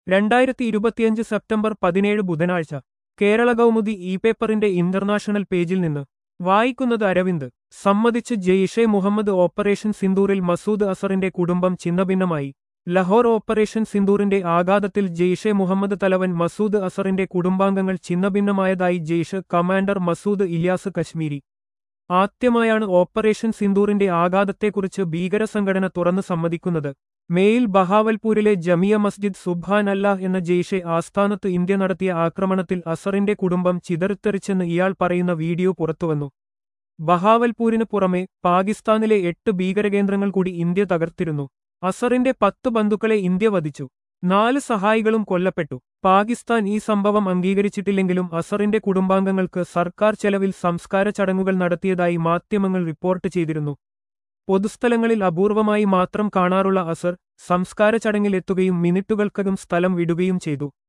രണ്ടായിരത്തി ഇരുപത്തിയഞ്ച് സെപ്റ്റംബർ പതിനേഴ് ബുധനാഴ്ച കേരള കൗമുദി ഇ പേപ്പറിന്റെ ഇന്റർനാഷണൽ പേജിൽ നിന്ന് വായിക്കുന്നത് അരവിന്ദ് സമ്മതിച്ച് ജെയ്ഷെ മുഹമ്മദ് ഓപ്പറേഷൻ സിന്ദൂറിൽ മസൂദ് അസറിന്റെ കുടുംബം ഛിന്നഭിന്നമായി ലഹോർ ഓപ്പറേഷൻ സിന്ദൂറിന്റെ ആഘാതത്തിൽ ജെയ്ഷെ മുഹമ്മദ് തലവൻ മസൂദ് അസറിന്റെ കുടുംബാംഗങ്ങൾ ഛിന്നഭിന്നമായതായി ജെയ്ഷ് കമാൻഡർ മസൂദ് ഇല്യാസ് കശ്മീരി ആദ്യമായാണ് ഓപ്പറേഷൻ സിന്ദൂറിന്റെ ആഘാതത്തെക്കുറിച്ച് ഭീകരസംഘടന തുറന്നു സമ്മതിക്കുന്നത് മേയിൽ ബഹാവൽപൂരിലെ ജമിയ മസ്ജിദ് സുബ്ഹാൻ അല്ലാഹ് എന്ന ജെയ്ഷെ ആസ്ഥാനത്ത് ഇന്ത്യ നടത്തിയ ആക്രമണത്തിൽ അസറിന്റെ കുടുംബം ചിതറിത്തെറിച്ചെന്ന് ഇയാൾ പറയുന്ന വീഡിയോ പുറത്തുവന്നു ബഹാവൽപൂരിന് പുറമെ പാകിസ്ഥാനിലെ എട്ട് ഭീകരകേന്ദ്രങ്ങൾ കൂടി ഇന്ത്യ തകർത്തിരുന്നു അസറിന്റെ പത്ത് ബന്ധുക്കളെ ഇന്ത്യ വധിച്ചു നാല് സഹായികളും കൊല്ലപ്പെട്ടു പാകിസ്ഥാൻ ഈ സംഭവം അംഗീകരിച്ചിട്ടില്ലെങ്കിലും അസറിന്റെ കുടുംബാംഗങ്ങൾക്ക് സർക്കാർ ചെലവിൽ സംസ്കാര ചടങ്ങുകൾ നടത്തിയതായി മാധ്യമങ്ങൾ റിപ്പോർട്ട് ചെയ്തിരുന്നു പൊതുസ്ഥലങ്ങളിൽ അപൂർവമായി മാത്രം കാണാറുള്ള അസർ സംസ്കാര ചടങ്ങിലെത്തുകയും മിനിറ്റുകൾക്കകം സ്ഥലം വിടുകയും ചെയ്തു